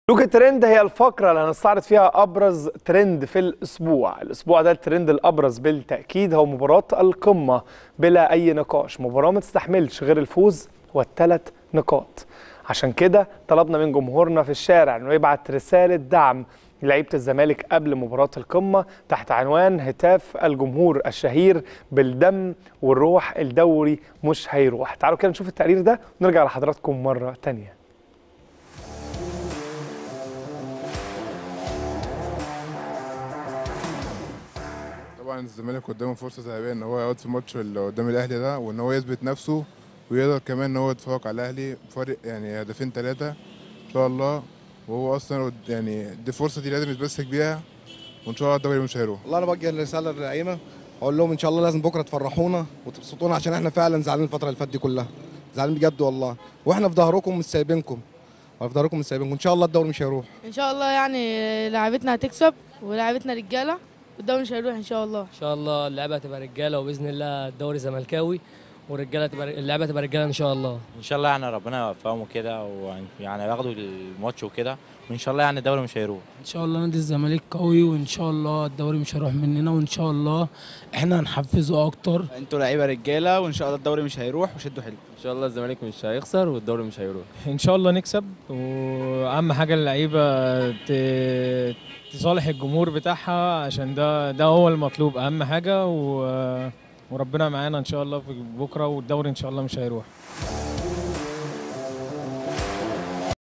لوكا ترند هي الفقرة اللي هنستعرض فيها أبرز ترند في الأسبوع الأسبوع ده الترند الأبرز بالتأكيد هو مباراة القمة بلا أي نقاش مباراة ما تستحملش غير الفوز والثلاث نقاط عشان كده طلبنا من جمهورنا في الشارع انه يبعت رسالة دعم لعيبة الزمالك قبل مباراة القمة تحت عنوان هتاف الجمهور الشهير بالدم والروح الدوري مش هيروح تعالوا كده نشوف التقرير ده ونرجع لحضراتكم مرة تانية طبعا الزمالك قدامه فرصه ذهبيه ان هو يقعد في الماتش اللي قدام الاهلي ده وان هو يثبت نفسه ويقدر كمان ان هو يتفوق على الاهلي بفرق يعني هدفين ثلاثه ان شاء الله وهو اصلا قد- يعني دي فرصه دي لازم يتمسك بيها وان شاء الله الدوري مش هيروح والله انا بوجه رساله للعيبه اقول لهم ان شاء الله لازم بكره تفرحونا وتبسطونا عشان احنا فعلا زعلانين الفتره اللي فاتت دي كلها زعلانين بجد والله واحنا في ظهركم مش سايبينكم واحنا في ظهركم مش سايبينكم ان شاء الله الدوري مش هيروح ان شاء الله يعني لعبتنا هتكسب ولعبتنا رجاله والدوري مش هيروح ان شاء الله ان شاء الله اللعبه هتبقى رجاله وباذن الله الدوري زملكاوي والرجاله تبقى اللعبه تبقى رجاله ان شاء الله ان شاء الله يعني ربنا يوفقهم وكده ويعني ياخدوا الماتش وكده وان شاء الله يعني الدوري مش هيروح ان شاء الله نادي الزمالك قوي وان شاء الله الدوري مش هيروح مننا وان شاء الله احنا هنحفزه اكتر انتوا لعيبه رجاله وان شاء الله الدوري مش هيروح وشدوا حيلكم ان شاء الله الزمالك مش هيخسر والدوري مش هيروح ان شاء الله نكسب واهم حاجه اللعيبه ت- تصالح الجمهور بتاعها عشان ده ده هو المطلوب اهم حاجه و... وربنا معانا ان شاء الله في بكره والدوري ان شاء الله مش هيروح